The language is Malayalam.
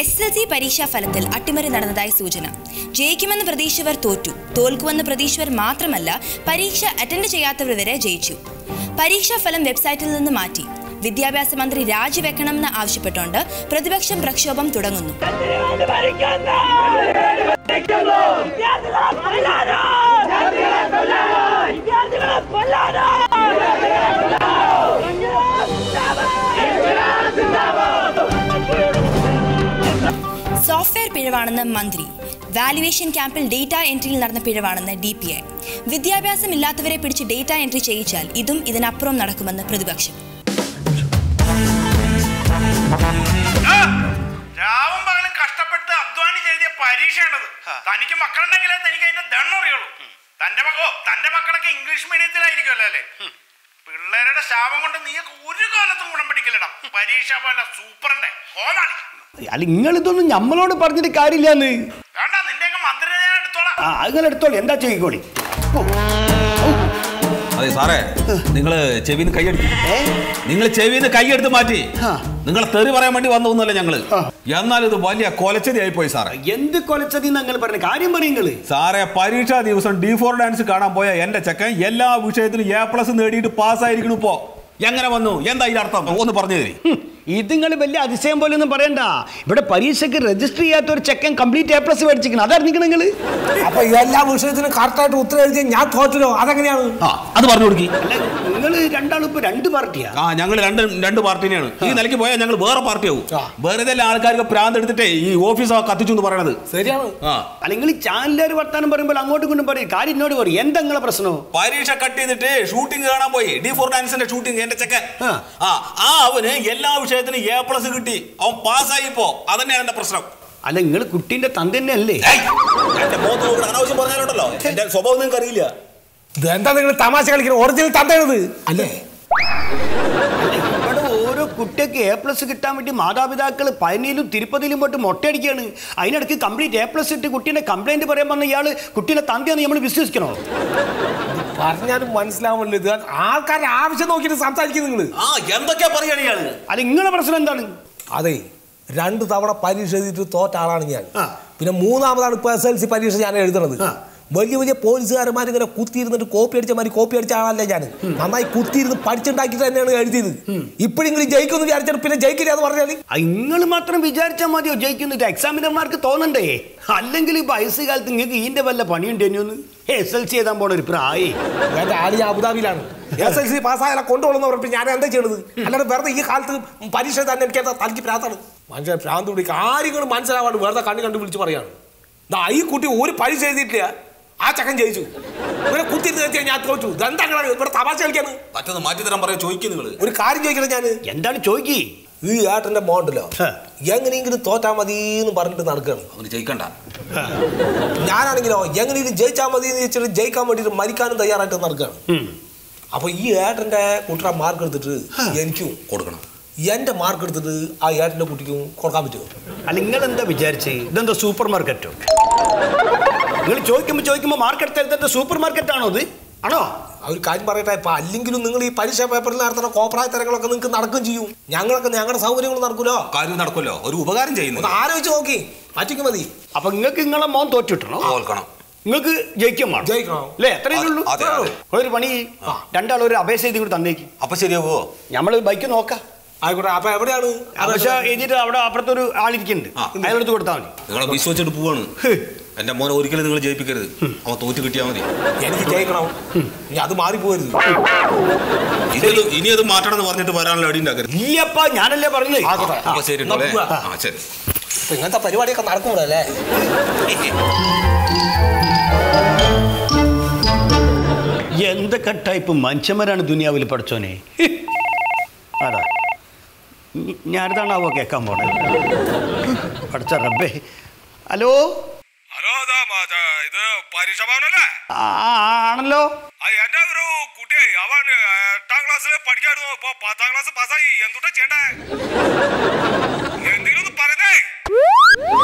എസ് എൽ സി പരീക്ഷാ ഫലത്തിൽ അട്ടിമറി നടന്നതായി സൂചന ജയിക്കുമെന്ന് പ്രതീക്ഷിച്ചവർ തോറ്റു തോൽക്കുമെന്ന് പ്രതീക്ഷിച്ചവർ മാത്രമല്ല പരീക്ഷ അറ്റൻഡ് ചെയ്യാത്തവർ വരെ ജയിച്ചു പരീക്ഷാ ഫലം വെബ്സൈറ്റിൽ നിന്ന് മാറ്റി വിദ്യാഭ്യാസ മന്ത്രി രാജിവെക്കണമെന്ന് ആവശ്യപ്പെട്ടുകൊണ്ട് പ്രതിപക്ഷം പ്രക്ഷോഭം തുടങ്ങുന്നു സോഫ്റ്റ്വെയർ പിഴവാണെന്ന് മന്ത്രി വാലുവേഷൻ ക്യാമ്പിൽ ഡേറ്റ എൻട്രിയിൽ നടന്ന പിഴവാണെന്ന് ഡി പി ഐ വിദ്യാഭ്യാസമില്ലാത്തവരെ പിടിച്ച് ഡേറ്റ എൻട്രി ചെയ്യിച്ചാൽ ഇതും ഇതിനപ്പുറം നടക്കുമെന്ന് പ്രതിപക്ഷം രാവും പകലും കഷ്ടപ്പെട്ട് അധ്വാനിച്ച് എഴുതിയ പരീക്ഷയാണത് തനിക്ക് മക്കളുണ്ടെങ്കിലേ തനിക്ക് അതിന്റെ ദണ്ണം അറിയുള്ളൂ തന്റെ മക്ക- ഓ തന്റെ മക്കളൊക്കെ ഇംഗ്ലീഷ് മീഡിയത്തിലായിരിക്കുമല്ലോ അല്ലേ പിള്ളേരുടെ ശാപം കൊണ്ട് നീയൊക്കെ ഒരു കാലത്തും ഗുണം പിടിക്കില്ലടാ പരീക്ഷ പോലെ സൂപ്പറിന്റെ കോമാളി അല്ല നിങ്ങൾ ഇതൊന്നും നമ്മളോട് പറഞ്ഞിട്ട് കാര്യമില്ലാന്ന് വേണ്ട നിന്റെയൊക്കെ മന്ത്രിനെ ഞാൻ എടുത്തോളാം ആ നിങ്ങൾ എടുത്തോളി എന്താ ചെയ്യിക്കോളി അതെ സാറേ നിങ്ങള് ചെവിന്ന് കൈയെടുത്ത് നിങ്ങൾ ചെവിന്ന് കൈയെടുത്ത് മാറ്റി നിങ്ങളെ തെറി പറയാൻ വേണ്ടി വന്നൊന്നുമല്ല ഞങ്ങള് എന്നാൽ ഇത് വലിയ കൊലച്ചതി ആയിപ്പോയി സാറേ എന്ത് കൊലച്ചതി നിങ്ങൾ പറഞ്ഞ കാര്യം പറയുങ്ങള് സാറേ പരീക്ഷാ ദിവസം ഡി ഫോർ ഡാൻസ് കാണാൻ പോയ എന്റെ ചെക്കൻ എല്ലാ വിഷയത്തിലും എ പ്ലസ് നേടിയിട്ട് പാസ്സായിരിക്കണു ഇപ്പോ എങ്ങനെ വന്നു എന്താ ഇതിന്റെ അർത്ഥം ഒന്ന് പറഞ്ഞു തരി ഇത് നിങ്ങൾ വലിയ അതിശയം പോലെ ഒന്നും പറയണ്ട ഇവിടെ പരീക്ഷയ്ക്ക് രജിസ്റ്റർ ചെയ്യാത്ത ഒരു ചെക്കൻ കംപ്ലീറ്റ് എ പ്ലസ് മേടിച്ചിരിക്കണം അതറിഞ്ഞിക്കണം നിങ്ങൾ അപ്പൊ എല്ലാ വിഷയത്തിനും കറക്റ്റായിട്ട് ഉത്തരം എഴുതിയ ഞാൻ തോറ്റല്ലോ അതെങ്ങനെയാണ് ആ അത് പറഞ്ഞു കൊടുക്കി അല്ല നിങ്ങൾ രണ്ടാളും ഇപ്പൊ രണ്ട് പാർട്ടിയാ ആ ഞങ്ങൾ രണ്ട് രണ്ട് പാർട്ടിനെയാണ് ഈ നിലയ്ക്ക് പോയാൽ ഞങ്ങൾ വേറെ പാർട്ടിയാവും വെറുതെ അല്ല ആൾക്കാർക്ക് പ്രാന്ത് എടുത്തിട്ടേ ഈ ഓഫീസ് കത്തിച്ചു എന്ന് പറയണത് ശരിയാണ് ആ അല്ല നിങ്ങൾ ഈ ചാനലുകാർ വർത്താനം പറയുമ്പോൾ അങ്ങോട്ടും ഇങ്ങോട്ടും പറയും കാര്യം എന്നോട് പറയും എന്താ നിങ്ങളെ പ്രശ്നം പരീക്ഷ കട്ട് ചെയ്തിട്ട് ഷൂട്ടിംഗ് കാണാൻ പോയി ഡി ഫോർ ഡാൻസിന്റെ ഷൂട്ടിംഗ് എന്റെ ചെക്കൻ ആ. ആ ആ അവന് എല്ലാ വിഷയത്തിനും എ പ്ലസ് കിട്ടി അവൻ പാസ്സായി ഇപ്പോ അതന്നെയാണ് എന്റെ പ്രശ്നം അല്ല നിങ്ങൾ കുട്ടീന്റെ തന്ത തന്നെയല്ലേ ഏയ്! എന്റെ മുഖത്ത് നോക്കി അനാവശ്യം പറഞ്ഞാലുണ്ടല്ലോ എന്റെ സ്വഭാവം നിങ്ങൾക്ക് അറിയില്ല ഇതെന്താ നിങ്ങൾ തമാശ കളിക്കുന്നത് ഒറിജിനൽ തന്തയാണിത് അല്ലേ ഇവിടെ ഓരോ കുട്ടിക്ക് എ പ്ലസ് കിട്ടാൻ വേണ്ടി മാതാപിതാക്കൾ പഴനിയിലും തിരുപ്പതിയിലും പോയിട്ട് മൊട്ടയടിക്കുകയാണ് അതിനിടയ്ക്ക് കംപ്ലീറ്റ് എ പ്ലസ് ഇട്ട് കുട്ടീനെ കംപ്ലൈന്റ് പറയാൻ പറഞ്ഞ ഇയാള് കുട്ടീനെ തന്തയാന്ന് നമ്മൾ വിശ്വസിക്കണോ പറഞ്ഞാലും മനസ്സിലാവുമല്ലോ ഇത് ആൾക്കാരുടെ ആവശ്യം നോക്കിയിട്ട് സംസാരിക്കും നിങ്ങൾ ആ എന്തൊക്കെയാ പറയാണ് ഇയാള് അല്ല നിങ്ങളെ പ്രശ്നം എന്താണ് അതെ രണ്ട് തവണ പരീക്ഷ എഴുതിയിട്ട് തോറ്റ ആളാണ് ഞാൻ ആ. പിന്നെ മൂന്നാമതാണ് ഇപ്പൊ എസ് എൽ സി പരീക്ഷ ഞാൻ എഴുതണത് ആ. വലിയ വലിയ പോലീസുകാരന്മാർ ഇങ്ങനെ കുത്തിയിരുന്നിട്ട് കോപ്പി അടിച്ച മാതിരി കോപ്പി അടിച്ച ആളല്ലേ ഞാൻ നന്നായി കുത്തിയിരുന്ന് പഠിച്ചുണ്ടാക്കിയിട്ട് തന്നെയാണ് എഴുതിയത് ഇപ്പോഴെങ്കിലും ജയിക്കുമെന്ന് വിചാരിച്ചാൽ പിന്നെ ജയിക്കില്ല എന്ന് പറഞ്ഞാൽ നിങ്ങൾ മാത്രം വിചാരിച്ചാൽ മതിയോ ജയിക്കുന്നിട്ട് എക്സാമിനർമാർക്ക് തോന്നണ്ടേ അല്ലെങ്കിൽ ഈ വയസ്സുകാലത്ത് നിങ്ങൾക്ക് ഇതിന്റെ വല്ല പണിയുണ്ടെന്ന് എസ് എൽ സി എഴുതാൻ പോണ ഒരു പ്രായേ എന്റെ ആള് ഞാൻ അബുദാബിയിലാണ് എസ് എൽ സി പാസ്സായാലും കൊണ്ടുപോകുന്ന പറഞ്ഞപ്പോൾ ഞാൻ എന്താ ചെയ്യണത് അല്ലാതെ വെറുതെ ഈ കാലത്ത് പരീക്ഷ തന്നെ എനിക്ക് എന്താ തലയ്ക്ക് ഭ്രാന്താണ് മനുഷ്യൻ ഭ്രാന്ത് പിടിക്കുക ആരെങ്കിലും മനസ്സിലാവാണ്ട് വെറുതെ കണ്ണു കണ്ട് വിളിച്ച് പറയാണ് ദാ ഈ കുട്ടി ഒരു പരീക്ഷ എഴുതിയിട്ടില്ല ആ ചക്കൻ ജയിച്ചു ഇവരെ കുത്തി നിർത്തിയാൽ ഞാൻ തോറ്റു ഇതെന്താ ഇങ്ങള് ഇവിടെ തമാശ കളിക്കാണ് മറ്റൊന്ന് മാറ്റി തരാൻ പറയാൻ ചോദിക്കും നിങ്ങള് ഒരു കാര്യം ചോദിക്കണം ഞാൻ എന്താണ് ചോദിക്കി ഈ ഏട്ടന്റെ മോണ്ടല്ലോ ഹ. എങ്ങനെയെങ്കിലും തോറ്റാ മതി എന്ന് പറഞ്ഞിട്ട് നടക്കുകയാണ് അവന് ജയിക്കണ്ട ഞാനാണെങ്കിലോ എങ്ങനെയെങ്കിലും ജയിച്ചാൽ മതി എന്ന് വെച്ചിട്ട് ജയിക്കാൻ വേണ്ടിയിട്ട് മരിക്കാനും തയ്യാറായിട്ട് നടക്കുകയാണ് അപ്പൊ ഈ ഏട്ടന്റെ കുട്ടിയുടെ മാർക്ക് എടുത്തിട്ട് എനിക്കും കൊടുക്കണം എന്റെ മാർക്ക് എടുത്തിട്ട് ആ ഏട്ടന്റെ കുട്ടിക്കും കൊടുക്കാൻ പറ്റുമോ അല്ല നിങ്ങൾ എന്താ വിചാരിച്ചേ ഇതെന്താ സൂപ്പർ മാർക്കറ്റോ നിങ്ങൾ ചോദിക്കുമ്പോൾ ചോദിക്കുമ്പോൾ മാർക്കറ്റ് തരുന്നത് സൂപ്പർ മാർക്കറ്റ് ആണോ ഇത് ആണോ ആ ഒരു കാര്യം പറയട്ടെ ഇപ്പൊ അല്ലെങ്കിലും നിങ്ങൾ ഈ പരീക്ഷാ പേപ്പറിൽ നടത്തുന്ന കോപ്രായ തരങ്ങളൊക്കെ നിങ്ങൾക്ക് നടക്കുകയും ചെയ്യും ഞങ്ങളൊക്കെ ഞങ്ങളുടെ സൗകര്യങ്ങൾ നടക്കൂലോ കാര്യം നടക്കുമല്ലോ ഒരു ഉപകാരം ചെയ്യുന്നു ഒന്ന് ആലോചിച്ച് നോക്കി മാറ്റിക്ക് മതി അപ്പൊ നിങ്ങൾക്ക് നിങ്ങളെ മോൻ തോറ്റിട്ടണോ തോൽക്കണം നിങ്ങൾക്ക് ജയിക്കാൻ വേണം ജയിക്കണം. അല്ലേ എത്രയേ ഉള്ളൂ അതെ, അതെ. ഒരു പണി രണ്ടാളും ഒരു അപേക്ഷ എഴുതി കൂടി തന്നേക്ക് അപ്പൊ ശരിയാവോ നമ്മൾ ബൈക്ക് നോക്കാം ആയിക്കോട്ടെ അപ്പൊ എവിടെയാണ് അപേക്ഷ എഴുതിയിട്ട് അവിടെ അപ്പുറത്തൊരു ആളിരിക്കുന്നുണ്ട് ആ. അയാളെടുത്ത് കൊടുത്താൽ മതി നിങ്ങളെ വിശ്വസിച്ചിട്ട് പോവാണ് എന്റെ മോനെ ഒരിക്കലും നിങ്ങൾ ജയിപ്പിക്കരുത് അവൻ തോറ്റ് കിട്ടിയാൽ മതി എനിക്ക് ജയിക്കണം ഇനി അത് മാറിപ്പോരുത് ഇനി അത് ഇനി അത് മാറ്റണം എന്ന് പറഞ്ഞിട്ട് വരാനുള്ള അടി ഉണ്ടാക്കരുത് ഇല്ലപ്പാ ഞാനല്ലേ പറഞ്ഞത് ആയിക്കോട്ടെ. അപ്പൊ ശരി എന്നാ ടോളെ. പോവാ. ആ ശരി ഇപ്പൊ ഇങ്ങനത്തെ പരിപാടിയൊക്കെ നടക്കൂടല്ലേ എന്തൊക്കെ ടൈപ്പ് മനുഷ്യന്മാരാണ് ദുനിയാവിൽ പഠിച്ചോനെ അതാ ഇ- ഞാനിതാണാവോ കേൾക്കാൻ പോണേ പഠിച്ച റബ്ബേ ഹലോ ഹലോ ഇത് പരീക്ഷ ഭവനല്ലേ ആ, ആ, ആണല്ലോ എന്റെ ഒരു കുട്ടി അവൻ എട്ടാം ക്ലാസ്സിൽ പഠിക്കായിരുന്നു ഇപ്പൊ പത്താം ക്ലാസ് പാസ്സായി എന്തുട്ടാ ചെയ്യണ്ടേ